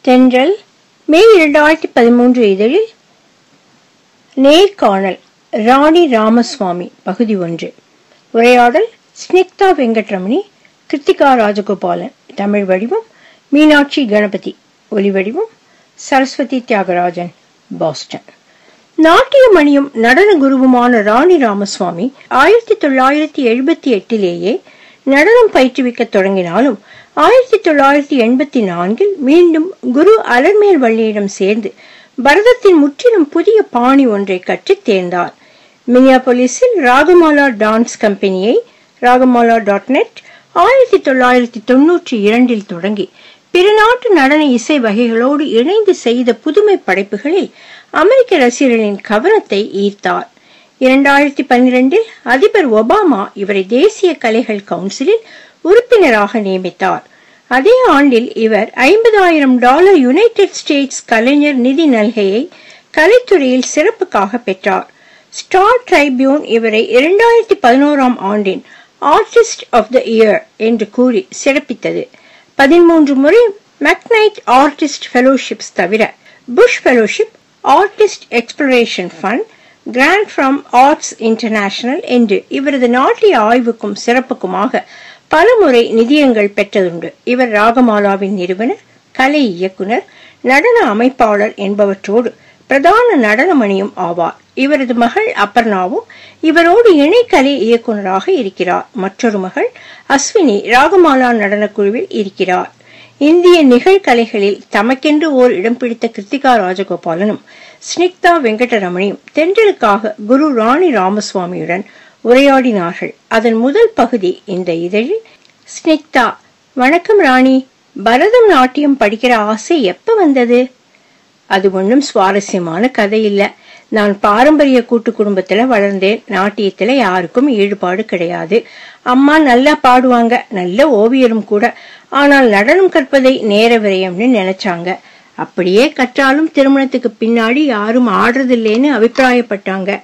தென்றல் மே இரண்டாயிரத்தி பதிமூன்று இதழில் நேர்காணல் ராணி ராமசுவாமி பகுதி ஒன்று உரையாடல் ஸ்னிக்தா வெங்கட்ரமணி கிருத்திகா ராஜகோபாலன் தமிழ் வடிவம் மீனாட்சி கணபதி ஒலி வடிவம் சரஸ்வதி தியாகராஜன் பாஸ்டன் நாட்டியமணியும் நடன குருவுமான ராணி ராமசுவாமி ஆயிரத்தி தொள்ளாயிரத்தி எழுபத்தி எட்டிலேயே நடனம் பயிற்றுவிக்க தொடங்கினாலும் ஆயிரத்தி தொள்ளாயிரத்தி எண்பத்தி நான்கில் மீண்டும் குரு அலர்மேல் வள்ளியிடம் சேர்ந்து பரதத்தின் முற்றிலும் புதிய பாணி ஒன்றை கற்றுத் தேர்ந்தார் மினியாபொலிஸில் ராகமாலா டான்ஸ் கம்பெனியை ராகமாலா டாட் நெட் ஆயிரத்தி தொள்ளாயிரத்தி தொன்னூற்றி இரண்டில் தொடங்கி பிற நாட்டு நடன இசை வகைகளோடு இணைந்து செய்த புதுமை படைப்புகளில் அமெரிக்க ரசிகர்களின் கவனத்தை ஈர்த்தார் இரண்டாயிரத்தி பன்னிரண்டில் அதிபர் ஒபாமா இவரை தேசிய கலைகள் கவுன்சிலில் உறுப்பினராக நியமித்தார் அதே ஆண்டில் இவர் ஐம்பதாயிரம் டாலர் யுனைடெட் ஸ்டேட்ஸ் கலைஞர் நிதி நல்கையை கலைத்துறையில் சிறப்புக்காக பெற்றார் ஸ்டார் ட்ரைபியூன் இவரை இரண்டாயிரத்தி பதினோராம் ஆண்டின் ஆர்டிஸ்ட் ஆஃப் த இயர் என்று கூறி சிறப்பித்தது பதிமூன்று முறை மெக்னைட் ஆர்டிஸ்ட் ஃபெலோஷிப்ஸ் தவிர Bush fellowship artist exploration fund grant from arts international என்று இவரது நாட்டிய ஆய்வுக்கும் சிறப்புக்குமாக பலமுறை நிதியங்கள் பெற்றதுண்டு இவர் ராகமாலாவின் நிறுவனர் கலை இயக்குனர் நடன அமைப்பாளர் என்பவற்றோடு பிரதான நடனமணியும் ஆவார் இவரது மகள் அபர்ணாவும் இவரோடு இணை கலை இயக்குனராக இருக்கிறார் மற்றொரு மகள் அஸ்வினி ராகமாலா நடனக்குழுவில் இருக்கிறார் இந்திய நிகழ்கலைகளில் தமக்கென்று ஓர் இடம் பிடித்த கிருத்திகா ராஜகோபாலனும் ஸ்னிக்தா வெங்கடரமணியும் தென்றலுக்காக குரு ராணி ராமசுவாமியுடன் உரையாடினார்கள் அதன் முதல் பகுதி இந்த இதழில் ஸ்னிக்தா வணக்கம் ராணி பரதம் நாட்டியம் படிக்கிற ஆசை எப்ப வந்தது அது ஒன்றும் சுவாரஸ்யமான கதை இல்ல நான் பாரம்பரிய கூட்டு குடும்பத்துல வளர்ந்தேன் நாட்டியத்துல யாருக்கும் ஈடுபாடு கிடையாது அம்மா நல்லா பாடுவாங்க நல்ல ஓவியரும் கூட ஆனால் நடனம் கற்பதை நேர விரயம்னு நினைச்சாங்க அப்படியே கற்றாலும் திருமணத்துக்கு பின்னாடி யாரும் ஆடுறதில்லைன்னு அபிப்பிராயப்பட்டாங்க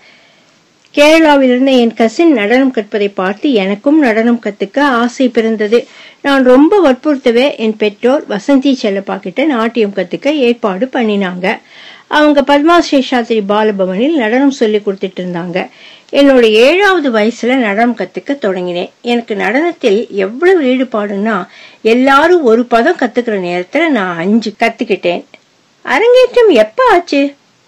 கேரளாவில் இருந்த என் கசின் நடனம் கற்பதை பார்த்து எனக்கும் நடனம் கத்துக்க ஆசை பிறந்தது நான் ரொம்ப வற்புறுத்தவே என் பெற்றோர் வசந்தி செல்லப்பா கிட்ட நாட்டியம் கத்துக்க ஏற்பாடு பண்ணினாங்க அவங்க பத்மா சேஷாத்ரி பாலபவனில் நடனம் சொல்லி கொடுத்துட்டு இருந்தாங்க என்னோட ஏழாவது வயசுல நடனம் கத்துக்க தொடங்கினேன் எனக்கு நடனத்தில் எவ்வளவு ஈடுபாடுன்னா எல்லாரும் ஒரு பதம் கத்துக்கிற நேரத்துல நான் அஞ்சு கத்துக்கிட்டேன் அரங்கேற்றம் எப்ப ஆச்சு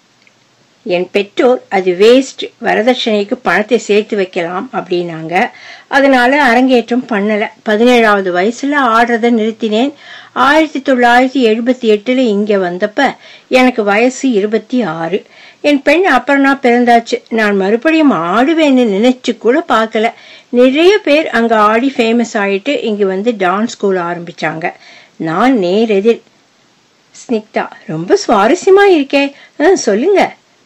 என் பெற்றோர் அது வேஸ்ட் வரதட்சணைக்கு பணத்தை சேர்த்து வைக்கலாம் அப்படின்னாங்க அதனால அரங்கேற்றம் பண்ணல பதினேழாவது வயசுல ஆடுறத நிறுத்தினேன் ஆயிரத்தி தொள்ளாயிரத்தி எழுபத்தி எட்டுல இங்க வந்தப்ப எனக்கு வயசு இருபத்தி ஆறு என் பெண் அப்புறம்னா பிறந்தாச்சு நான் மறுபடியும் ஆடுவேன்னு நினைச்சு கூட பார்க்கல நிறைய பேர் அங்க ஆடி ஃபேமஸ் ஆயிட்டு இங்க வந்து டான்ஸ் ஸ்கூல் ஆரம்பிச்சாங்க நான் நேரெதிர் ஸ்னிக்தா ரொம்ப சுவாரஸ்யமா இருக்கே சொல்லுங்க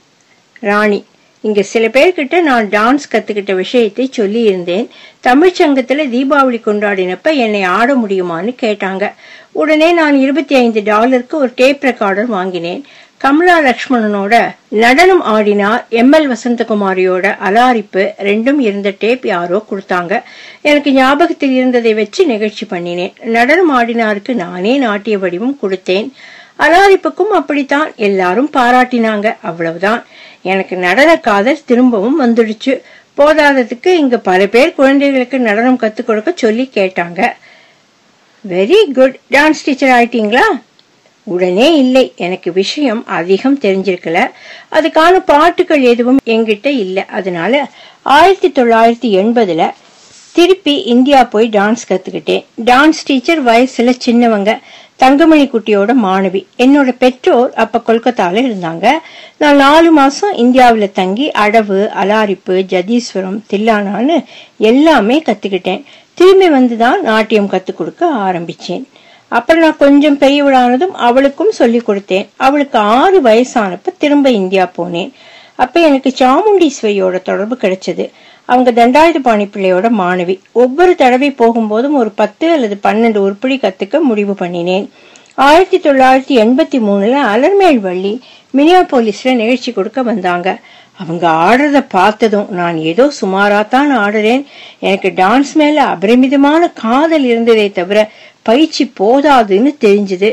ராணி இங்க சில பேர்கிட்ட நான் டான்ஸ் கத்துக்கிட்ட விஷயத்தை சொல்லி இருந்தேன் தமிழ்ச்சங்கத்துல தீபாவளி கொண்டாடினப்ப என்னை ஆட முடியுமான்னு கேட்டாங்க உடனே நான் இருபத்தி ஐந்து டாலருக்கு ஒரு டேப் ரெக்கார்டர் வாங்கினேன் கமலா லக்ஷ்மணனோட நடனம் ஆடினார் எம் எல் வசந்தகுமாரியோட அலாரிப்பு ரெண்டும் இருந்த டேப் யாரோ கொடுத்தாங்க எனக்கு ஞாபகத்தில் இருந்ததை வச்சு நிகழ்ச்சி பண்ணினேன் நடனம் ஆடினாருக்கு நானே நாட்டிய வடிவம் கொடுத்தேன் அலாரிப்புக்கும் அப்படித்தான் எல்லாரும் பாராட்டினாங்க அவ்வளவுதான் எனக்கு நடன காதல் திரும்பவும் வந்துடுச்சு போதாததுக்கு இங்க பல பேர் குழந்தைகளுக்கு நடனம் கத்துக் கொடுக்க சொல்லி கேட்டாங்க வெரி குட் டான்ஸ் டீச்சர் ஆயிட்டீங்களா உடனே இல்லை எனக்கு விஷயம் அதிகம் தெரிஞ்சிருக்கல அதுக்கான பாட்டுகள் எதுவும் எங்கிட்ட இல்லை அதனால ஆயிரத்தி தொள்ளாயிரத்தி எண்பதுல திருப்பி இந்தியா போய் டான்ஸ் கத்துக்கிட்டேன் டான்ஸ் டீச்சர் வயசுல சின்னவங்க தங்கமணி குட்டியோட மாணவி என்னோட பெற்றோர் அப்ப கொல்கத்தால இருந்தாங்க நான் நாலு மாசம் இந்தியாவில தங்கி அடவு அலாரிப்பு ஜதீஸ்வரம் தில்லானான்னு எல்லாமே கத்துக்கிட்டேன் திரும்பி வந்துதான் நாட்டியம் கத்துக் கொடுக்க ஆரம்பிச்சேன் அப்புறம் நான் கொஞ்சம் பெரியவளானதும் அவளுக்கும் சொல்லி கொடுத்தேன் அவளுக்கு ஆறு வயசானப்ப திரும்ப இந்தியா போனேன் அப்ப எனக்கு சாமுண்டீஸ்வரியோட தொடர்பு கிடைச்சது அவங்க தண்டாயுதபாணி பிள்ளையோட மாணவி ஒவ்வொரு தடவை போகும்போதும் ஒரு பத்து அல்லது பன்னெண்டு உருப்படி கத்துக்க முடிவு பண்ணினேன் ஆயிரத்தி தொள்ளாயிரத்தி எண்பத்தி மூணுல அலர்மேல் வள்ளி மினியாபோலிஸ்ல நிகழ்ச்சி கொடுக்க வந்தாங்க அவங்க ஆடுறத பார்த்ததும் நான் ஏதோ சுமாராத்தான் ஆடுறேன் எனக்கு டான்ஸ் மேல அபரிமிதமான காதல் இருந்ததே தவிர பயிற்சி போதாதுன்னு தெரிஞ்சது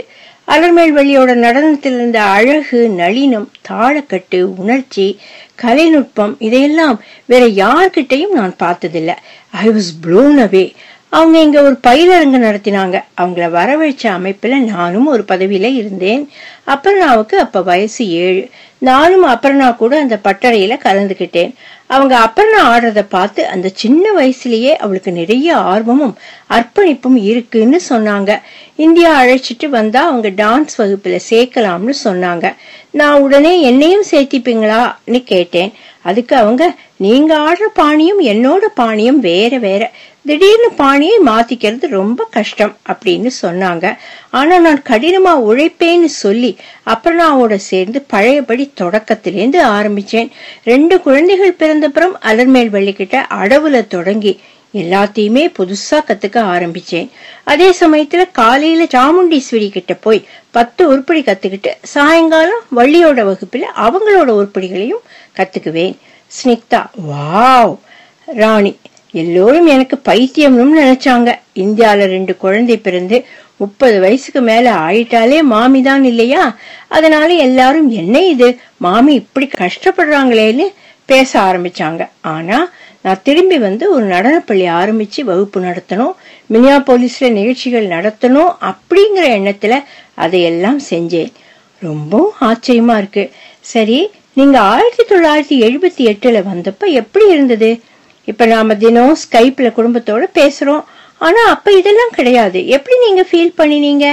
அலர்மேல்வள்ளியோட நடனத்தில் இருந்த அழகு நளினம் தாளக்கட்டு உணர்ச்சி கலைநுட்பம் இதையெல்லாம் வேற யார்கிட்டையும் நான் பார்த்ததில்ல ஐ வாஸ் ப்ளோன் அவே அவங்க இங்க ஒரு பயிலரங்கு நடத்தினாங்க அவங்கள வரவழைச்ச அமைப்புல நானும் ஒரு பதவியில இருந்தேன் அபர்ணாவுக்கு அப்ப வயசு ஏழு நானும் அபர்ணா கூட அந்த பட்டறையில கலந்துகிட்டேன் அவங்க அபர்ணா ஆடுறத பார்த்து அந்த சின்ன வயசுலயே அவளுக்கு நிறைய ஆர்வமும் அர்ப்பணிப்பும் இருக்குன்னு சொன்னாங்க இந்தியா அழைச்சிட்டு வந்தா அவங்க டான்ஸ் வகுப்புல சேர்க்கலாம்னு சொன்னாங்க நான் உடனே என்னையும் சேர்த்திப்பீங்களான்னு கேட்டேன் அதுக்கு அவங்க நீங்க ஆடுற பாணியும் என்னோட பாணியும் வேற வேற திடீர்னு பாணியை மாத்திக்கிறது ரொம்ப கஷ்டம் அப்படின்னு சொன்னாங்க ஆனா நான் கடினமா உழைப்பேன்னு சொல்லி அபர்ணாவோட சேர்ந்து பழையபடி தொடக்கத்திலேருந்து ஆரம்பிச்சேன் ரெண்டு குழந்தைகள் பிறந்தப்புறம் அலர்மேல் வள்ளிக்கிட்ட அடவுல தொடங்கி எல்லாத்தையுமே புதுசா கத்துக்க ஆரம்பிச்சேன் அதே சமயத்துல காலையில சாமுண்டீஸ்வரி கிட்ட போய் பத்து உருப்படி கத்துக்கிட்டு சாயங்காலம் வள்ளியோட வகுப்புல அவங்களோட உருப்படிகளையும் கத்துக்குவேன் ஸ்னிக்தா வாவ் ராணி எல்லோரும் எனக்கு பைத்தியம்னு நினைச்சாங்க இந்தியால ரெண்டு குழந்தை பிறந்து முப்பது வயசுக்கு மேல ஆயிட்டாலே மாமி தான் இல்லையா அதனால எல்லாரும் என்ன இது மாமி இப்படி கஷ்டப்படுறாங்களேன்னு பேச ஆரம்பிச்சாங்க ஆனா நான் திரும்பி வந்து ஒரு நடனப்பள்ளி ஆரம்பிச்சு வகுப்பு நடத்தணும் மினியா போலீஸ்ல நிகழ்ச்சிகள் நடத்தணும் அப்படிங்கிற எண்ணத்துல அதையெல்லாம் செஞ்சேன் ரொம்பவும் ஆச்சரியமா இருக்கு சரி நீங்க ஆயிரத்தி தொள்ளாயிரத்தி எழுபத்தி எட்டுல வந்தப்ப எப்படி இருந்தது இப்ப நாம தினம் ஸ்கைப்ல குடும்பத்தோட பேசுறோம் ஆனா அப்ப இதெல்லாம் கிடையாது எப்படி நீங்க ஃபீல் பண்ணினீங்க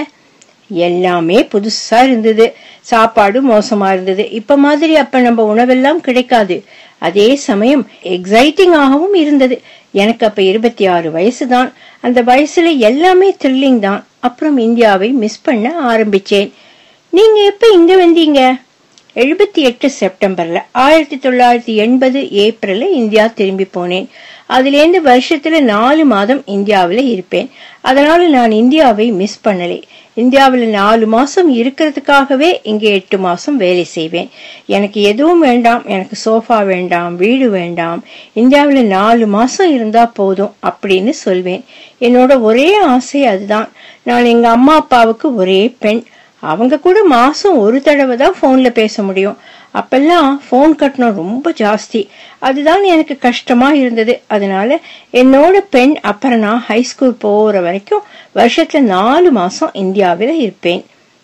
எல்லாமே புதுசா இருந்தது சாப்பாடு மோசமா இருந்தது இப்ப மாதிரி அப்ப நம்ம உணவெல்லாம் கிடைக்காது அதே சமயம் எக்ஸைட்டிங்காகவும் இருந்தது எனக்கு அப்ப இருபத்தி ஆறு வயசு தான் அந்த வயசுல எல்லாமே த்ரில்லிங் தான் அப்புறம் இந்தியாவை மிஸ் பண்ண ஆரம்பிச்சேன் நீங்க எப்ப இங்க வந்தீங்க எழுபத்தி எட்டு செப்டம்பர்ல ஆயிரத்தி தொள்ளாயிரத்தி எண்பது ஏப்ரல்ல இந்தியா திரும்பி போனேன் அதுலேருந்து வருஷத்துல நாலு மாதம் இந்தியாவில இருப்பேன் அதனால நான் இந்தியாவை மிஸ் பண்ணலை இந்தியாவில் நாலு மாசம் இருக்கிறதுக்காகவே இங்க எட்டு மாசம் வேலை செய்வேன் எனக்கு எதுவும் வேண்டாம் எனக்கு சோஃபா வேண்டாம் வீடு வேண்டாம் இந்தியாவில் நாலு மாசம் இருந்தா போதும் அப்படின்னு சொல்வேன் என்னோட ஒரே ஆசை அதுதான் நான் எங்க அம்மா அப்பாவுக்கு ஒரே பெண் அவங்க கூட மாசம் ஒரு தடவை தான் போன்ல பேச முடியும் அப்பெல்லாம் போன் கட்டணம் ரொம்ப ஜாஸ்தி அதுதான் எனக்கு கஷ்டமா இருந்தது அதனால என்னோட பெண் அப்புறம் ஹைஸ்கூல் போற வரைக்கும் வருஷத்துல நாலு மாசம் இந்தியாவில இருப்பேன்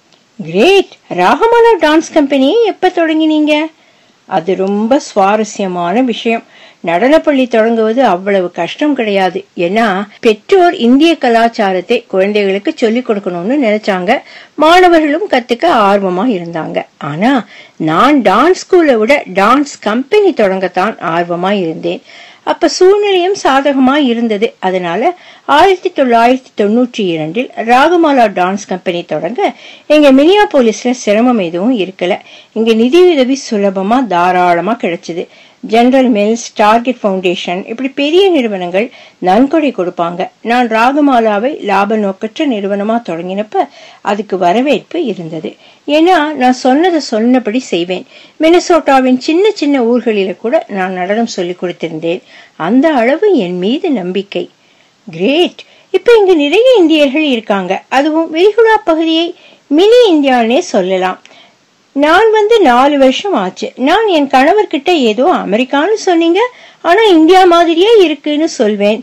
கிரேட் ராகமாலா டான்ஸ் கம்பெனியை எப்ப தொடங்கினீங்க அது ரொம்ப சுவாரஸ்யமான விஷயம் நடனப்பள்ளி தொடங்குவது அவ்வளவு கஷ்டம் கிடையாது ஏன்னா பெற்றோர் இந்திய கலாச்சாரத்தை குழந்தைகளுக்கு சொல்லிக் கொடுக்கணும்னு நினைச்சாங்க மாணவர்களும் கத்துக்க ஆர்வமா இருந்தாங்க ஆனா நான் டான்ஸ் ஸ்கூலை விட டான்ஸ் கம்பெனி தொடங்கத்தான் ஆர்வமா இருந்தேன் அப்ப சூழ்நிலையும் சாதகமா இருந்தது அதனால ஆயிரத்தி தொள்ளாயிரத்தி தொண்ணூற்றி இரண்டில் ராகமாலா டான்ஸ் கம்பெனி தொடங்க எங்க மினியா போலீஸ்ல சிரமம் எதுவும் இருக்கல இங்க நிதியுதவி சுலபமா தாராளமா கிடைச்சது ஜெனரல் மில்ஸ் டார்கெட் ஃபவுண்டேஷன் இப்படி பெரிய நிறுவனங்கள் நன்கொடை கொடுப்பாங்க நான் ராகமாலாவை லாப நோக்கற்ற நிறுவனமா தொடங்கினப்ப அதுக்கு வரவேற்பு இருந்தது ஏன்னா நான் சொன்னதை சொன்னபடி செய்வேன் மினசோட்டாவின் சின்ன சின்ன ஊர்களில கூட நான் நடனம் சொல்லி கொடுத்திருந்தேன் அந்த அளவு என் மீது நம்பிக்கை கிரேட் இப்ப இங்க நிறைய இந்தியர்கள் இருக்காங்க அதுவும் விரிகுடா பகுதியை மினி இந்தியானே சொல்லலாம் நான் வந்து நாலு வருஷம் ஆச்சு நான் என் கணவர்கிட்ட ஏதோ அமெரிக்கான்னு சொன்னீங்க ஆனா இந்தியா மாதிரியே இருக்குன்னு சொல்வேன்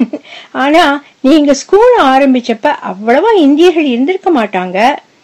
ஆனா நீங்க ஸ்கூல் ஆரம்பிச்சப்ப அவ்வளவா இந்தியர்கள் இருந்திருக்க மாட்டாங்க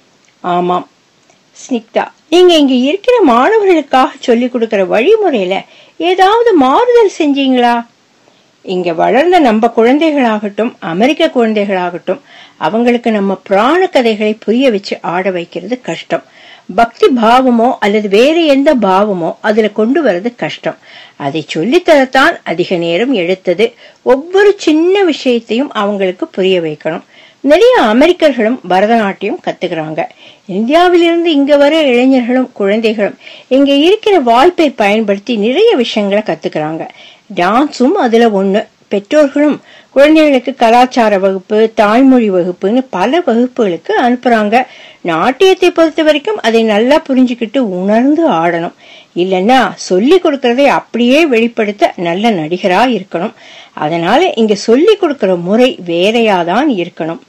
ஆமாம் ஸ்னிக்தா நீங்க இங்க இருக்கிற மாணவர்களுக்காக சொல்லி கொடுக்கிற வழிமுறையில ஏதாவது மாறுதல் செஞ்சீங்களா இங்க வளர்ந்த நம்ம குழந்தைகளாகட்டும் அமெரிக்க குழந்தைகளாகட்டும் அவங்களுக்கு நம்ம புராண கதைகளை புரிய வச்சு ஆட வைக்கிறது கஷ்டம் பக்தி பாவமோ அல்லது வேற எந்த பாவமோ அதுல கொண்டு வர்றது கஷ்டம் அதை சொல்லித்தரத்தான் அதிக நேரம் எடுத்தது ஒவ்வொரு சின்ன விஷயத்தையும் அவங்களுக்கு புரிய வைக்கணும் நிறைய அமெரிக்கர்களும் பரதநாட்டியம் கத்துக்கிறாங்க இந்தியாவிலிருந்து இங்க வர இளைஞர்களும் குழந்தைகளும் இங்க இருக்கிற வாய்ப்பை பயன்படுத்தி நிறைய விஷயங்களை கத்துக்கிறாங்க டான்ஸும் அதுல ஒண்ணு பெற்றோர்களும் குழந்தைகளுக்கு கலாச்சார வகுப்பு தாய்மொழி வகுப்புன்னு பல வகுப்புகளுக்கு அனுப்புறாங்க நாட்டியத்தை பொறுத்த வரைக்கும் அதை நல்லா புரிஞ்சுக்கிட்டு உணர்ந்து ஆடணும் இல்லைன்னா சொல்லி கொடுக்கறதை அப்படியே வெளிப்படுத்த நல்ல நடிகரா இருக்கணும் அதனால இங்க சொல்லி கொடுக்கிற முறை வேறையாதான் இருக்கணும்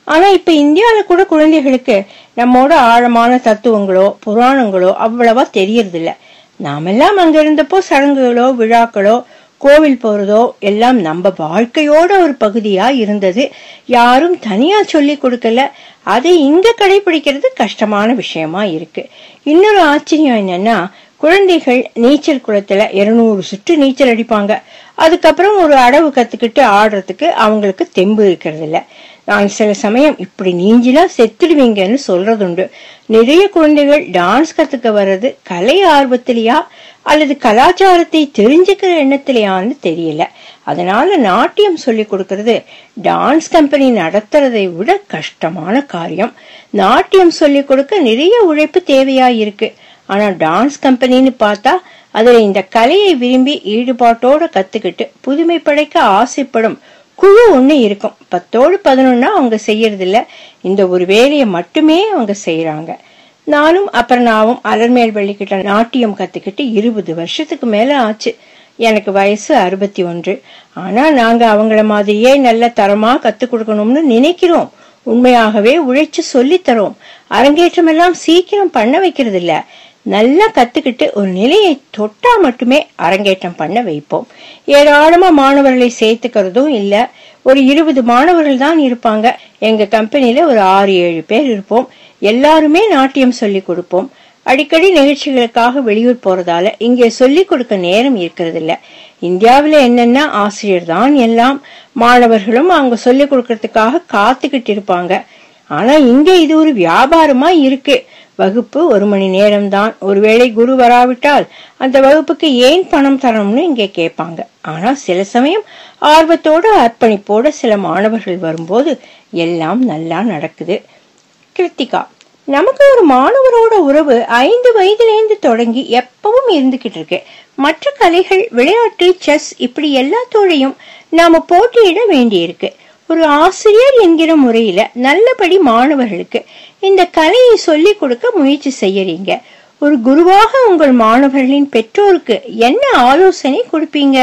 ஆனா இப்ப இந்தியால கூட குழந்தைகளுக்கு நம்மோட ஆழமான தத்துவங்களோ புராணங்களோ அவ்வளவா தெரியறது இல்ல நாமெல்லாம் அங்க இருந்தப்போ சடங்குகளோ விழாக்களோ கோவில் போறதோ எல்லாம் நம்ம வாழ்க்கையோட ஒரு பகுதியா இருந்தது யாரும் தனியா சொல்லி கொடுக்கல அதை இங்க கடைபிடிக்கிறது கஷ்டமான விஷயமா இருக்கு இன்னொரு ஆச்சரியம் என்னன்னா குழந்தைகள் நீச்சல் குளத்துல இருநூறு சுற்று நீச்சல் அடிப்பாங்க அதுக்கப்புறம் ஒரு அடவு கத்துக்கிட்டு ஆடுறதுக்கு அவங்களுக்கு தெம்பு இருக்கிறது இல்ல நான் சில சமயம் இப்படி நீஞ்சினா செத்துடுவீங்கன்னு சொல்றதுண்டு நிறைய குழந்தைகள் டான்ஸ் கத்துக்க வர்றது கலை ஆர்வத்திலேயா அல்லது கலாச்சாரத்தை தெரிஞ்சுக்கிற எண்ணத்திலேயான்னு தெரியல அதனால நாட்டியம் சொல்லி கொடுக்கறது டான்ஸ் கம்பெனி நடத்துறதை விட கஷ்டமான காரியம் நாட்டியம் சொல்லி கொடுக்க நிறைய உழைப்பு தேவையா இருக்கு ஆனா டான்ஸ் கம்பெனின்னு பார்த்தா அதுல இந்த கலையை விரும்பி ஈடுபாட்டோட கத்துக்கிட்டு புதுமை படைக்க ஆசைப்படும் குழு ஒண்ணு இருக்கும் பத்தோடு பதினொன்னா அவங்க செய்யறது இல்ல இந்த ஒரு வேலையை மட்டுமே அவங்க செய்யறாங்க நானும் அப்புறனாவும் அலர்மேல் வள்ளிக்கிட்ட நாட்டியம் கத்துக்கிட்டு இருபது வருஷத்துக்கு மேல ஆச்சு எனக்கு வயசு அறுபத்தி ஒன்று ஆனா நாங்க அவங்கள மாதிரியே நல்ல தரமா கத்து கொடுக்கணும்னு நினைக்கிறோம் உண்மையாகவே உழைச்சு சொல்லித் தரோம் அரங்கேற்றம் எல்லாம் சீக்கிரம் பண்ண வைக்கிறது இல்ல நல்லா கத்துக்கிட்டு ஒரு நிலையை தொட்டா மட்டுமே அரங்கேற்றம் பண்ண வைப்போம் ஏராளமா மாணவர்களை சேர்த்துக்கிறதும் இல்ல ஒரு இருபது மாணவர்கள் தான் இருப்பாங்க எங்க கம்பெனில ஒரு ஆறு ஏழு பேர் இருப்போம் எல்லாருமே நாட்டியம் சொல்லி கொடுப்போம் அடிக்கடி நிகழ்ச்சிகளுக்காக வெளியூர் போறதால இங்கே சொல்லி கொடுக்க நேரம் இருக்கிறது இல்ல இந்தியாவில என்னன்னா ஆசிரியர் தான் எல்லாம் மாணவர்களும் அவங்க சொல்லி கொடுக்கறதுக்காக காத்துக்கிட்டு இருப்பாங்க ஆனா இங்க இது ஒரு வியாபாரமா இருக்கு வகுப்பு ஒரு மணி நேரம் தான் ஒருவேளை குரு வராவிட்டால் அந்த வகுப்புக்கு ஏன் பணம் தரணும்னு இங்கே கேட்பாங்க ஆனா சில சமயம் ஆர்வத்தோட அர்ப்பணிப்போட சில மாணவர்கள் வரும்போது எல்லாம் நல்லா நடக்குது கிருத்திகா நமக்கு ஒரு மாணவரோட உறவு ஐந்து வயதிலேருந்து தொடங்கி எப்பவும் இருந்துகிட்டு இருக்கு மற்ற கலைகள் விளையாட்டு செஸ் இப்படி எல்லாத்தோடையும் நாம போட்டியிட வேண்டியிருக்கு ஒரு ஆசிரியர் என்கிற முறையில நல்லபடி மாணவர்களுக்கு இந்த கலையை சொல்லிக் கொடுக்க முயற்சி செய்யறீங்க ஒரு குருவாக உங்கள் மாணவர்களின் பெற்றோருக்கு என்ன ஆலோசனை கொடுப்பீங்க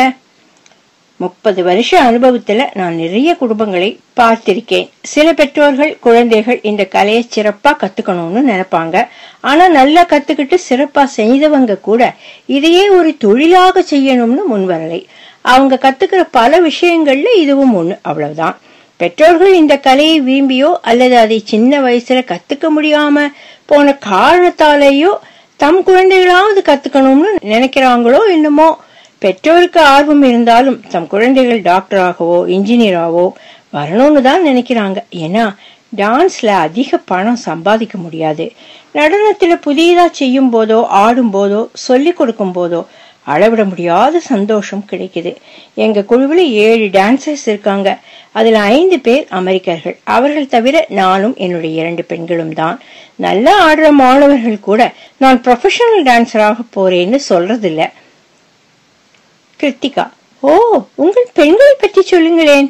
முப்பது வருஷ அனுபவத்துல நான் நிறைய குடும்பங்களை பார்த்திருக்கேன் சில பெற்றோர்கள் குழந்தைகள் இந்த கலையை சிறப்பா கத்துக்கணும்னு நினைப்பாங்க ஆனா நல்லா கத்துக்கிட்டு சிறப்பா செய்தவங்க கூட இதையே ஒரு தொழிலாக செய்யணும்னு முன்வரலை அவங்க கத்துக்கிற பல விஷயங்கள்ல இதுவும் ஒண்ணு அவ்வளவுதான் பெற்றோர்கள் இந்த கலையை விரும்பியோ அல்லது அதை சின்ன வயசுல கத்துக்க முடியாம போன காரணத்தாலேயோ தம் குழந்தைகளாவது கத்துக்கணும்னு நினைக்கிறாங்களோ என்னமோ பெற்றோருக்கு ஆர்வம் இருந்தாலும் தம் குழந்தைகள் டாக்டராகவோ இன்ஜினியராகவோ வரணும்னு தான் நினைக்கிறாங்க ஏன்னா டான்ஸ்ல அதிக பணம் சம்பாதிக்க முடியாது நடனத்துல புதியதா செய்யும் போதோ ஆடும் போதோ சொல்லி கொடுக்கும் போதோ அளவிட முடியாத சந்தோஷம் கிடைக்குது எங்க குழுவில் ஏழு டான்சர்ஸ் இருக்காங்க அதுல ஐந்து பேர் அமெரிக்கர்கள் அவர்கள் தவிர நானும் என்னுடைய இரண்டு பெண்களும் தான் நல்லா ஆடுற மாணவர்கள் கூட நான் ப்ரொஃபஷனல் டான்சராக போறேன்னு சொல்றதில்ல கிருத்திகா ஓ உங்கள் பெண்களை பற்றி சொல்லுங்களேன்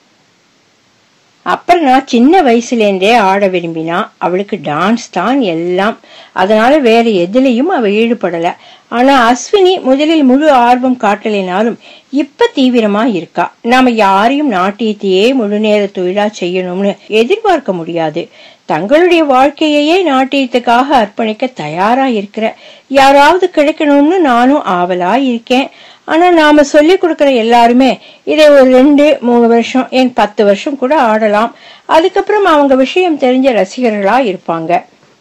அப்புறம் நான் சின்ன வயசுல இருந்தே ஆட விரும்பினா அவளுக்கு டான்ஸ் தான் எல்லாம் அதனால வேற எதுலயும் அவ ஈடுபடல ஆனா அஸ்வினி முதலில் முழு ஆர்வம் காட்டலினாலும் இப்ப தீவிரமா இருக்கா நாம யாரையும் நாட்டியத்தையே முழு நேர தொழிலா செய்யணும்னு எதிர்பார்க்க முடியாது தங்களுடைய வாழ்க்கையையே நாட்டியத்துக்காக அர்ப்பணிக்க தயாரா இருக்கிற யாராவது கிடைக்கணும்னு நானும் ஆவலா இருக்கேன் ஆனா நாம சொல்லி கொடுக்கிற எல்லாருமே இதை ஒரு ரெண்டு மூணு வருஷம் ஏன் பத்து வருஷம் கூட ஆடலாம் அதுக்கப்புறம் அவங்க விஷயம் தெரிஞ்ச ரசிகர்களா இருப்பாங்க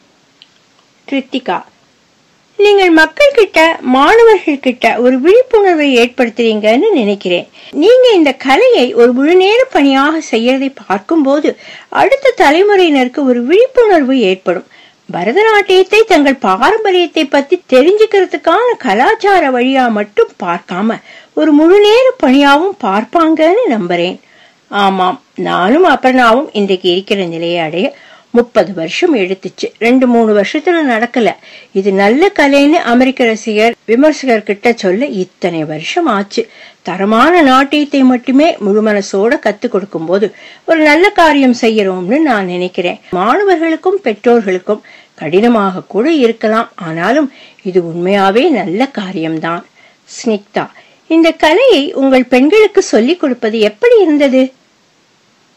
கிருத்திகா நீங்கள் மக்கள் கிட்ட மாணவர்கள் கிட்ட ஒரு விழிப்புணர்வை ஏற்படுத்துறீங்கன்னு நினைக்கிறேன் நீங்க இந்த கலையை ஒரு முழு நேர பணியாக செய்யறதை பார்க்கும்போது அடுத்த தலைமுறையினருக்கு ஒரு விழிப்புணர்வு ஏற்படும் பரதநாட்டியத்தை தங்கள் பாரம்பரியத்தை பத்தி தெரிஞ்சுக்கிறதுக்கான கலாச்சார வழியா மட்டும் பார்க்காம ஒரு முழு நேர பணியாவும் பார்ப்பாங்கன்னு நம்புறேன் ஆமாம் நானும் அபர்ணாவும் இன்றைக்கு இருக்கிற நிலையை அடைய முப்பது வருஷம் எடுத்துச்சு ரெண்டு மூணு வருஷத்துல நடக்கல இது நல்ல கலைன்னு அமெரிக்க ரசிகர் விமர்சகர் கிட்ட சொல்ல இத்தனை வருஷம் ஆச்சு தரமான நாட்டியத்தை மட்டுமே முழு மனசோட கத்து கொடுக்கும் போது ஒரு நல்ல காரியம் செய்யறோம்னு நான் நினைக்கிறேன் மாணவர்களுக்கும் பெற்றோர்களுக்கும் கடினமாக கூட இருக்கலாம் ஆனாலும் இது உண்மையாவே நல்ல காரியம்தான் ஸ்னிக்தா இந்த கலையை உங்கள் பெண்களுக்கு சொல்லிக் கொடுப்பது எப்படி இருந்தது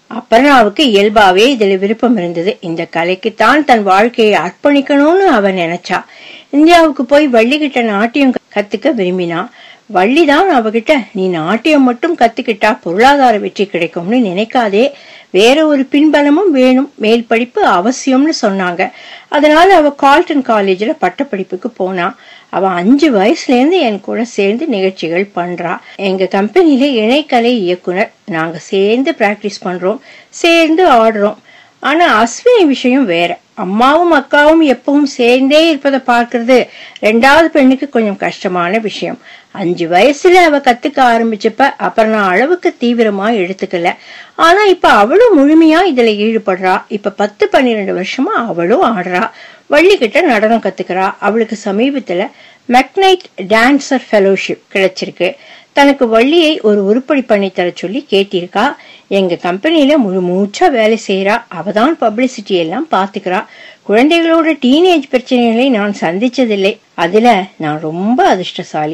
அப்பர்ணாவுக்கு இயல்பாவே இதுல விருப்பம் இருந்தது இந்த கலைக்குத்தான் தன் வாழ்க்கையை அர்ப்பணிக்கணும்னு அவன் நினைச்சா இந்தியாவுக்கு போய் வள்ளிகிட்ட நாட்டியம் கத்துக்க விரும்பினா வள்ளிதான் அவகிட்ட நீ நாட்டியம் மட்டும் கத்துக்கிட்டா பொருளாதார வெற்றி கிடைக்கும்னு நினைக்காதே வேற ஒரு பின்பலமும் வேணும் மேல் படிப்பு அவசியம்னு சொன்னாங்க அதனால அவ கால்டன் காலேஜ்ல பட்டப்படிப்புக்கு போனா அவ அஞ்சு வயசுல இருந்து என் கூட சேர்ந்து நிகழ்ச்சிகள் பண்றா எங்க கம்பெனில இணைக்கலை இயக்குனர் நாங்க சேர்ந்து பிராக்டிஸ் பண்றோம் சேர்ந்து ஆடுறோம் ஆனா அஸ்வினி விஷயம் வேற அம்மாவும் அக்காவும் எப்பவும் சேர்ந்தே இருப்பதை பார்க்கறது ரெண்டாவது பெண்ணுக்கு கொஞ்சம் கஷ்டமான விஷயம் அஞ்சு வயசுல அவ கத்துக்க ஆரம்பிச்சப்ப அப்புறம் நான் அளவுக்கு தீவிரமா எடுத்துக்கல ஆனா இப்ப அவளும் முழுமையா இதுல ஈடுபடுறா இப்ப பத்து பன்னிரெண்டு வருஷமா அவளும் ஆடுறா வள்ளிக்கிட்ட நடனம் கத்துக்கிறா அவளுக்கு சமீபத்துல மெக்னைட் டான்சர் ஃபெலோஷிப் கிடைச்சிருக்கு தனக்கு வள்ளியை ஒரு உருப்படி பண்ணி தர சொல்லி கேட்டிருக்கா எங்க கம்பெனில முழு மூச்சா வேலை செய்யறா அவதான் பப்ளிசிட்டி எல்லாம் பாத்துக்கிறா குழந்தைகளோட டீனேஜ் பிரச்சனைகளை நான் சந்திச்சதில்லை அதுல நான் ரொம்ப அதிர்ஷ்டசாலி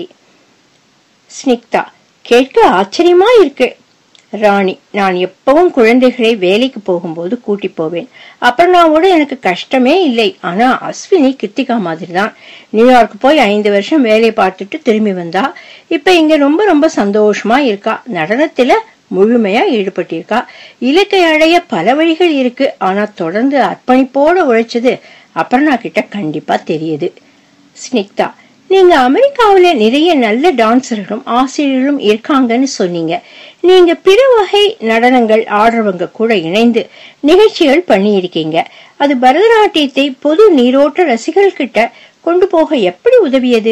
ஸ்னிக்தா கேட்க ஆச்சரியமா இருக்கு ராணி நான் எப்பவும் குழந்தைகளை வேலைக்கு போகும்போது கூட்டி போவேன் அப்புறம்னாவோட எனக்கு கஷ்டமே இல்லை ஆனா அஸ்வினி கிருத்திகா மாதிரி தான் நியூயார்க் போய் ஐந்து வருஷம் வேலை பார்த்துட்டு திரும்பி வந்தா இப்ப இங்க ரொம்ப ரொம்ப சந்தோஷமா இருக்கா நடனத்துல முழுமையா ஈடுபட்டிருக்கா இலக்கை அடைய பல வழிகள் இருக்கு ஆனா தொடர்ந்து அர்ப்பணிப்போட உழைச்சது அபர்ணா கிட்ட கண்டிப்பா தெரியுது ஸ்னிக்தா நீங்க அமெரிக்காவில நிறைய நல்ல டான்சர்களும் ஆசிரியர்களும் இருக்காங்கன்னு சொன்னீங்க நீங்க பிற வகை நடனங்கள் ஆடுறவங்க கூட இணைந்து நிகழ்ச்சிகள் பண்ணியிருக்கீங்க அது பரதநாட்டியத்தை பொது நீரோட்ட ரசிகர்கள் கிட்ட கொண்டு போக எப்படி உதவியது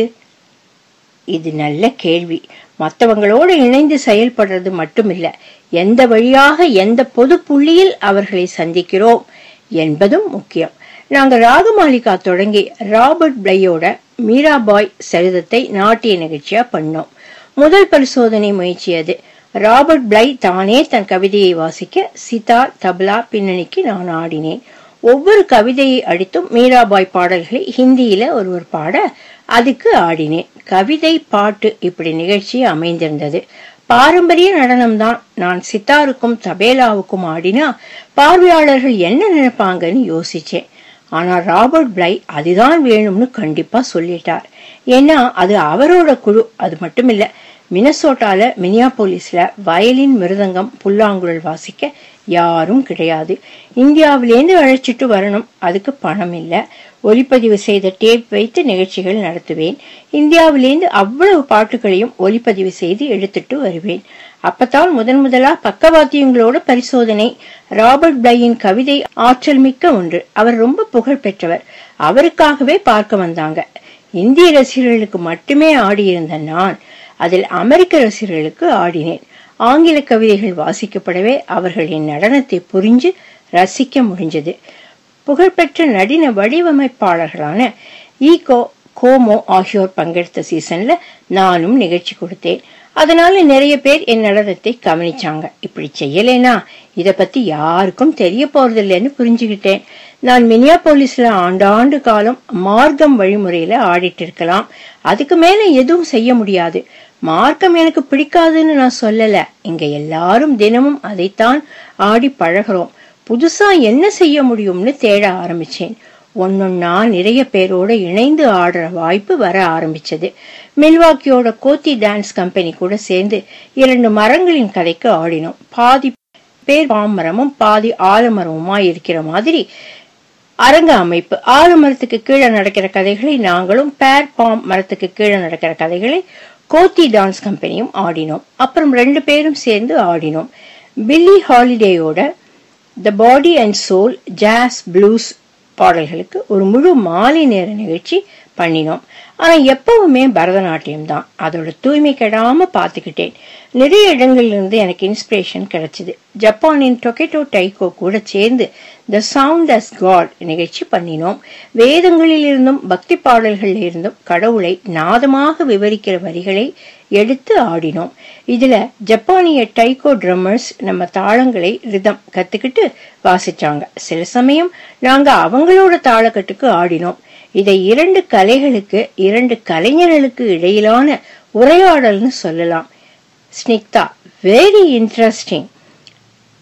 இது நல்ல கேள்வி மற்றவங்களோடு இணைந்து செயல்படுறது மட்டுமில்ல எந்த வழியாக எந்த பொது புள்ளியில் அவர்களை சந்திக்கிறோம் என்பதும் முக்கியம் நாங்க ராகமாலிகா தொடங்கி ராபர்ட் பிளையோட மீராபாய் சரிதத்தை நாட்டிய நிகழ்ச்சியா பண்ணோம் முதல் பரிசோதனை முயற்சி அது ராபர்ட் பிளை தானே தன் கவிதையை வாசிக்க சிதார் தப்லா பின்னணிக்கு நான் ஆடினேன் ஒவ்வொரு கவிதையை அடித்தும் மீராபாய் பாடல்களை ஹிந்தியில ஒருவர் பாட அதுக்கு ஆடினேன் கவிதை பாட்டு இப்படி நிகழ்ச்சி அமைந்திருந்தது பாரம்பரிய நடனம்தான் நான் சித்தாருக்கும் தபேலாவுக்கும் ஆடினா பார்வையாளர்கள் என்ன நினைப்பாங்கன்னு யோசிச்சேன் ஆனா ராபர்ட் பிளை அதுதான் வேணும்னு கண்டிப்பா சொல்லிட்டார் ஏன்னா அது அவரோட குழு அது மட்டும் இல்ல மினசோட்டால மினியாபோலிஸ்ல வயலின் மிருதங்கம் புல்லாங்குழல் வாசிக்க யாரும் கிடையாது இந்தியாவிலேருந்து அழைச்சிட்டு வரணும் அதுக்கு பணம் இல்ல ஒலிப்பதிவு செய்த டேப் வைத்து நிகழ்ச்சிகள் நடத்துவேன் இந்தியாவிலேருந்து அவ்வளவு பாட்டுகளையும் ஒலிப்பதிவு செய்து எடுத்துட்டு வருவேன் அப்பத்தான் முதன் முதலா பக்கவாத்தியங்களோட பரிசோதனை ராபர்ட் பிளையின் கவிதை ஆற்றல் மிக்க ஒன்று அவர் ரொம்ப புகழ் பெற்றவர் அவருக்காகவே பார்க்க வந்தாங்க இந்திய ரசிகர்களுக்கு மட்டுமே ஆடியிருந்த நான் அதில் அமெரிக்க ரசிகர்களுக்கு ஆடினேன் ஆங்கில கவிதைகள் வாசிக்கப்படவே அவர்களின் நடனத்தை புரிஞ்சு ரசிக்க முடிஞ்சது புகழ்பெற்ற நடின வடிவமைப்பாளர்களான ஈகோ கோமோ ஆகியோர் பங்கெடுத்த சீசன்ல நானும் நிகழ்ச்சி கொடுத்தேன் அதனால நிறைய பேர் என் நடனத்தை கவனிச்சாங்க இப்படி செய்யலேனா இத பத்தி யாருக்கும் தெரிய போறதில்லைன்னு புரிஞ்சுக்கிட்டேன் நான் மினியாபோலிஸ்ல ஆண்டாண்டு காலம் மார்க்கம் வழிமுறையில ஆடிட்டு இருக்கலாம் அதுக்கு மேல எதுவும் செய்ய முடியாது மார்க்கம் எனக்கு பிடிக்காதுன்னு நான் சொல்லல இங்க எல்லாரும் தினமும் அதைத்தான் ஆடி பழகிறோம் புதுசா என்ன செய்ய முடியும்னு தேட ஆரம்பிச்சேன் ஒன்னொன்னா நிறைய பேரோட இணைந்து ஆடுற வாய்ப்பு வர ஆரம்பிச்சது மில்வாக்கியோட கோத்தி டான்ஸ் கம்பெனி கூட சேர்ந்து இரண்டு மரங்களின் கதைக்கு ஆடினோம் பாதி பேர் பாமரமும் பாதி ஆலமரமுமா இருக்கிற மாதிரி அரங்க அமைப்பு ஆலமரத்துக்கு கீழே நடக்கிற கதைகளை நாங்களும் பேர் பாம் மரத்துக்கு கீழே நடக்கிற கதைகளை கோத்தி டான்ஸ் கம்பெனியும் ஆடினோம் அப்புறம் ரெண்டு பேரும் சேர்ந்து ஆடினோம் பில்லி ஹாலிடேயோட the body and soul jazz blues பாடல்களுக்கு ஒரு முழு மாலை நேர நிகழ்ச்சி பண்ணினோம் ஆனா எப்பவுமே பரதநாட்டியம் தான் அதோட தூய்மை கெடாம பாத்துக்கிட்டேன் நிறைய இடங்கள்ல இருந்து எனக்கு இன்ஸ்பிரேஷன் கிடைச்சது ஜப்பானின் டொக்கேட்டோ டைகோ கூட சேர்ந்து த சவுண்ட் அஸ் காட் நிகழ்ச்சி பண்ணினோம் வேதங்களில் இருந்தும் பக்தி பாடல்களில் இருந்தும் கடவுளை நாதமாக விவரிக்கிற வரிகளை எடுத்து ஆடினோம் இதுல ஜப்பானிய டைகோ ட்ரம்மர்ஸ் நம்ம தாளங்களை ரிதம் கத்துக்கிட்டு வாசிச்சாங்க சில சமயம் நாங்க அவங்களோட தாளக்கட்டுக்கு ஆடினோம் இதை இரண்டு கலைகளுக்கு இரண்டு கலைஞர்களுக்கு இடையிலான உரையாடல்னு சொல்லலாம் ஸ்னிக்தா வெரி இன்ட்ரெஸ்டிங்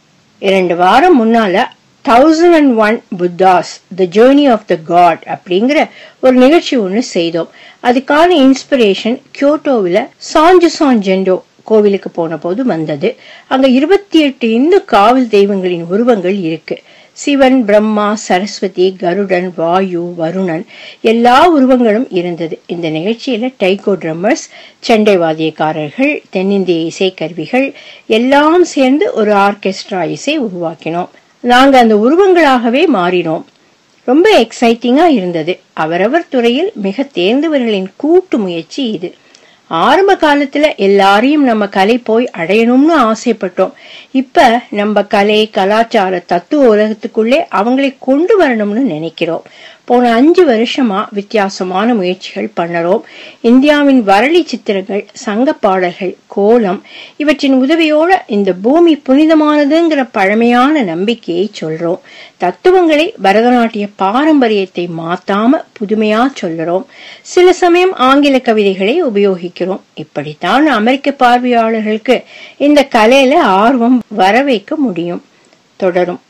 இரண்டு வாரம் முன்னால thousand and one Buddhas the journey of the god அப்படிங்கிற ஒரு நிகழ்ச்சி ஒன்று செய்தோம் அதுக்கான இன்ஸ்பிரேஷன் கியோட்டோவில் சாஞ்சு சாஞ்செண்டோ கோவிலுக்கு போன போது வந்தது அங்க இருபத்தி எட்டு இந்து காவல் தெய்வங்களின் உருவங்கள் இருக்கு சிவன் பிரம்மா சரஸ்வதி கருடன் வாயு வருணன் எல்லா உருவங்களும் இருந்தது இந்த நிகழ்ச்சியில டைகோ ட்ரம்மர்ஸ் செண்டை வாத்தியக்காரர்கள் தென்னிந்திய இசைக்கருவிகள் எல்லாம் சேர்ந்து ஒரு ஆர்கெஸ்ட்ரா இசை உருவாக்கினோம் நாங்க அந்த உருவங்களாகவே மாறினோம் ரொம்ப எக்ஸைட்டிங்கா இருந்தது அவரவர் துறையில் மிக தேர்ந்தவர்களின் கூட்டு முயற்சி இது ஆரம்ப காலத்துல எல்லாரையும் நம்ம கலை போய் அடையணும்னு ஆசைப்பட்டோம் இப்ப நம்ம கலை கலாச்சார தத்துவ உலகத்துக்குள்ளே அவங்களை கொண்டு வரணும்னு நினைக்கிறோம் போன அஞ்சு வருஷமா வித்தியாசமான முயற்சிகள் பண்ணறோம் இந்தியாவின் வரலி சித்திரங்கள் சங்க பாடல்கள் கோலம் இவற்றின் உதவியோட இந்த பூமி புனிதமானதுங்கிற பழமையான நம்பிக்கையை சொல்றோம் தத்துவங்களை பரதநாட்டிய பாரம்பரியத்தை மாத்தாம புதுமையா சொல்லுறோம் சில சமயம் ஆங்கில கவிதைகளை உபயோகிக்கிறோம் இப்படித்தான் அமெரிக்க பார்வையாளர்களுக்கு இந்த கலையில ஆர்வம் வர வைக்க முடியும் தொடரும்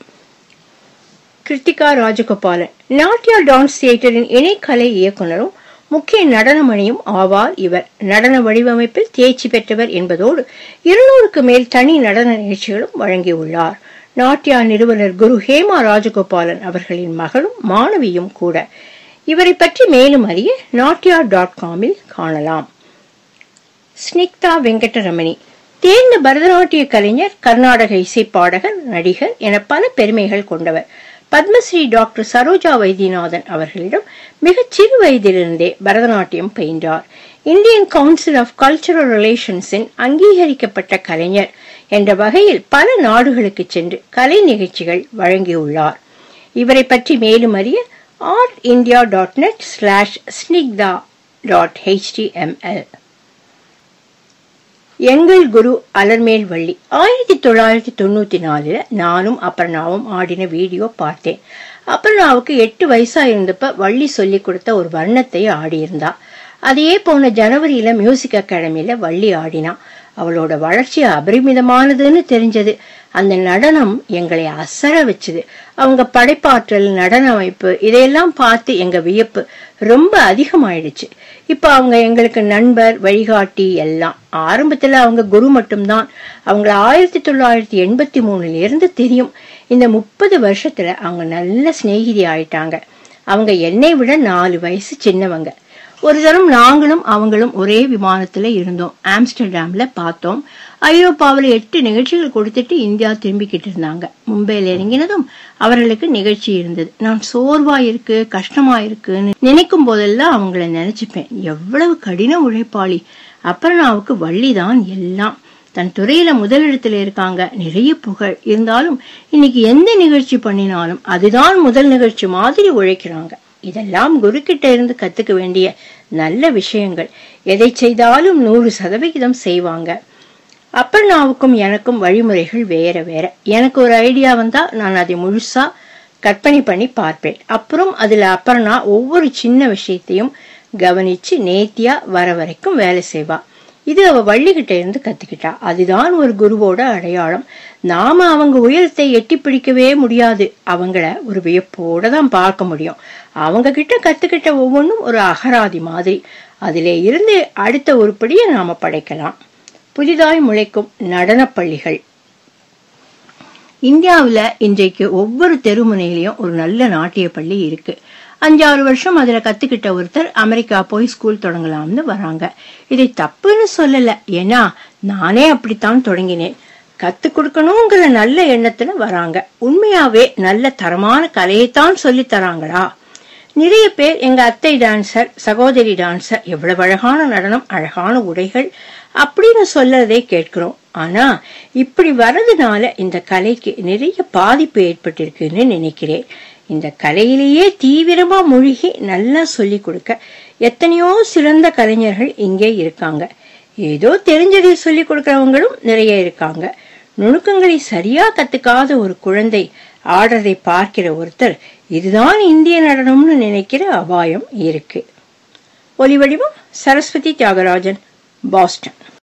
கிருத்திகா ராஜகோபாலன் நாட்டியா டான்ஸ் தியேட்டரின் இணைக்கலை இயக்குனரும் முக்கிய நடனமணியும் ஆவார் இவர் நடன வடிவமைப்பில் தேர்ச்சி பெற்றவர் என்பதோடு இருநூறுக்கு மேல் தனி நடன நிகழ்ச்சிகளும் வழங்கியுள்ளார் நாட்டியா நிறுவனர் குரு ஹேமா ராஜகோபாலன் அவர்களின் மகளும் மாணவியும் கூட இவரை பற்றி மேலும் அறிய நாட்டியா டாட் காமில் காணலாம் ஸ்னிக்தா வெங்கடரமணி தேர்ந்த பரதநாட்டிய கலைஞர் கர்நாடக இசைப்பாடகர் நடிகர் என பல பெருமைகள் கொண்டவர் பத்மஸ்ரீ டாக்டர் சரோஜா வைத்தியநாதன் அவர்களிடம் மிகச் சிறு வயதிலிருந்தே பரதநாட்டியம் பயின்றார் இந்தியன் கவுன்சில் ஆஃப் கல்ச்சரல் ரிலேஷன்ஸின் அங்கீகரிக்கப்பட்ட கலைஞர் என்ற வகையில் பல நாடுகளுக்கு சென்று கலை நிகழ்ச்சிகள் வழங்கியுள்ளார் இவரை பற்றி மேலும் அறிய art India dot net slash Snigdha dot HTML எங்கள் குரு அலர்மேல் வள்ளி ஆயிரத்தி தொள்ளாயிரத்தி தொண்ணூத்தி நாலுல நானும் அபர்ணாவும் ஆடின வீடியோ பார்த்தேன் அபர்ணாவுக்கு எட்டு வயசா இருந்தப்ப வள்ளி சொல்லி கொடுத்த ஒரு வர்ணத்தை ஆடியிருந்தா அதையே போன ஜனவரியில மியூசிக் அகாடமியில வள்ளி ஆடினா அவளோட வளர்ச்சி அபரிமிதமானதுன்னு தெரிஞ்சது அந்த நடனம் எங்களை அசர வச்சுது அவங்க படைப்பாற்றல் நடன அமைப்பு இதையெல்லாம் பார்த்து எங்க வியப்பு ரொம்ப அதிகமாயிடுச்சு இப்ப அவங்க எங்களுக்கு நண்பர் வழிகாட்டி எல்லாம் ஆரம்பத்துல அவங்க குரு மட்டும்தான் அவங்கள ஆயிரத்தி தொள்ளாயிரத்தி எண்பத்தி மூணுல இருந்து தெரியும் இந்த முப்பது வருஷத்துல அவங்க நல்ல சிநேகிதி ஆயிட்டாங்க அவங்க என்னை விட நாலு வயசு சின்னவங்க ஒரு தரம் நாங்களும் அவங்களும் ஒரே விமானத்துல இருந்தோம் ஆம்ஸ்டர்டாம்ல பார்த்தோம் ஐரோப்பாவில் எட்டு நிகழ்ச்சிகள் கொடுத்துட்டு இந்தியா திரும்பிக்கிட்டு இருந்தாங்க மும்பையில் இறங்கினதும் அவர்களுக்கு நிகழ்ச்சி இருந்தது நான் சோர்வா இருக்கு கஷ்டமா இருக்குன்னு நினைக்கும் போதெல்லாம் அவங்கள நினைச்சுப்பேன் எவ்வளவு கடின உழைப்பாளி அபர்ணாவுக்கு வள்ளிதான் எல்லாம் தன் துறையில முதலிடத்துல இருக்காங்க நிறைய புகழ் இருந்தாலும் இன்னைக்கு எந்த நிகழ்ச்சி பண்ணினாலும் அதுதான் முதல் நிகழ்ச்சி மாதிரி உழைக்கிறாங்க இதெல்லாம் குரு கிட்ட இருந்து கத்துக்க வேண்டிய நல்ல விஷயங்கள் எதை செய்தாலும் நூறு சதவிகிதம் செய்வாங்க அப்பர்ணாவுக்கும் எனக்கும் வழிமுறைகள் வேற வேற எனக்கு ஒரு ஐடியா வந்தா நான் அதை முழுசா கற்பனை பண்ணி பார்ப்பேன் அப்புறம் அதுல அப்பர்ணா ஒவ்வொரு சின்ன விஷயத்தையும் கவனிச்சு நேர்த்தியா வர வரைக்கும் வேலை செய்வா இது அவ வள்ளிகிட்ட இருந்து கத்துக்கிட்டா அதுதான் ஒரு குருவோட அடையாளம் நாம அவங்க உயரத்தை எட்டி பிடிக்கவே முடியாது அவங்கள ஒரு வியப்போட தான் பார்க்க முடியும் அவங்க கிட்ட கத்துக்கிட்ட ஒவ்வொன்றும் ஒரு அகராதி மாதிரி அதிலே இருந்து அடுத்த உருப்படியை நாம படைக்கலாம் புதிதாய் முளைக்கும் நடனப் பள்ளிகள் இந்தியாவுல இன்றைக்கு ஒவ்வொரு தெருமுனையிலையும் ஒரு நல்ல நாட்டிய பள்ளி இருக்கு அஞ்சாறு வருஷம் அதுல கத்துக்கிட்ட ஒருத்தர் அமெரிக்கா போய் ஸ்கூல் தொடங்கலாம்னு வராங்க இதை தப்புன்னு சொல்லல ஏன்னா நானே அப்படித்தான் தொடங்கினேன் கத்து கொடுக்கணுங்கிற நல்ல எண்ணத்துல வராங்க உண்மையாவே நல்ல தரமான கலையைத்தான் சொல்லி தராங்களா நிறைய பேர் எங்க அத்தை டான்சர் சகோதரி டான்சர் எவ்வளவு அழகான நடனம் அழகான உடைகள் அப்படின்னு சொல்லறதை கேட்கிறோம் ஆனா இப்படி வர்றதுனால இந்த கலைக்கு நிறைய பாதிப்பு ஏற்பட்டிருக்குன்னு நினைக்கிறேன் இந்த கலையிலேயே தீவிரமா மூழ்கி நல்லா சொல்லி கொடுக்க எத்தனையோ சிறந்த கலைஞர்கள் இங்கே இருக்காங்க ஏதோ தெரிஞ்சதை சொல்லி கொடுக்கறவங்களும் நிறைய இருக்காங்க நுணுக்கங்களை சரியா கத்துக்காத ஒரு குழந்தை ஆடுறதை பார்க்கிற ஒருத்தர் இதுதான் இந்திய நடனம்னு நினைக்கிற அபாயம் இருக்கு ஒலி வடிவம் சரஸ்வதி தியாகராஜன் பாஸ்டன்